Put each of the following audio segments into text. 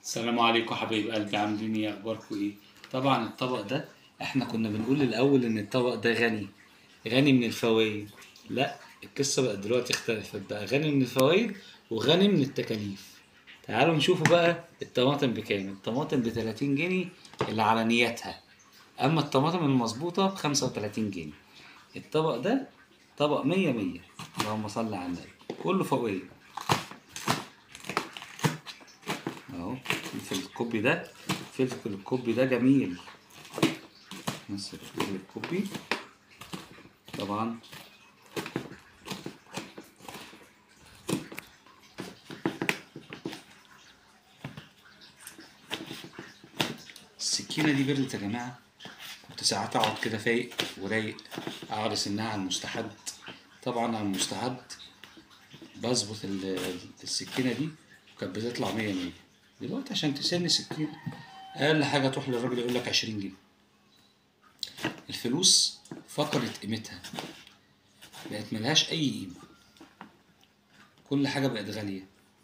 السلام عليكم حبايب قلبي عاملين ايه اخباركم ايه طبعا الطبق ده احنا كنا بنقول الاول ان الطبق ده غني غني من الفوائد لا القصه بقى دلوقتي اختلفت بقى غني من الفوائد وغني من التكاليف تعالوا نشوفوا بقى الطماطم بكام الطماطم ب 30 جنيه اللي على نيتها اما الطماطم المظبوطه ب 35 جنيه الطبق ده طبق 100 100 اللهم صل على النبي كله فوائد اهو الفلفل الكوبي ده الفلفل الكوبي ده جميل بس الفلفل الكوبي طبعا السكينة دي بردت يا جماعة كنت ساعات اقعد كده فايق ورايق اقعد اسنها على المستحد طبعا على المستحد بظبط ال- السكينة دي وكانت بتطلع مية مية دلوقتي عشان تسن سكينة أقل حاجة تروح للراجل يقول لك عشرين جنيه الفلوس فقدت قيمتها بقت ملهاش أي قيمة كل حاجة بقت غالية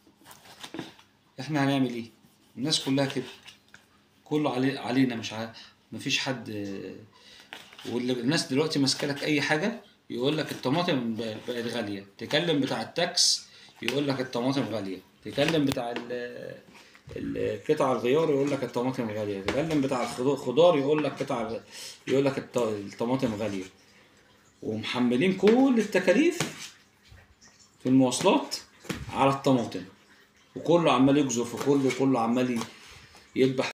احنا هنعمل ايه؟ الناس كلها كده كله علي علينا مش ع... مفيش حد والناس دلوقتي ماسكه لك اي حاجه يقول لك الطماطم ب- بقت غاليه تكلم بتاع التاكس يقول لك الطماطم غاليه تكلم بتاع ال- ال- قطع الغيار يقول لك الطماطم غاليه تكلم بتاع الخضار خضار يقول لك قطع يقول لك الط- الطماطم غاليه ومحملين كل التكاليف في المواصلات على الطماطم وكله عمال يجزر في كله وكله عمال يذبح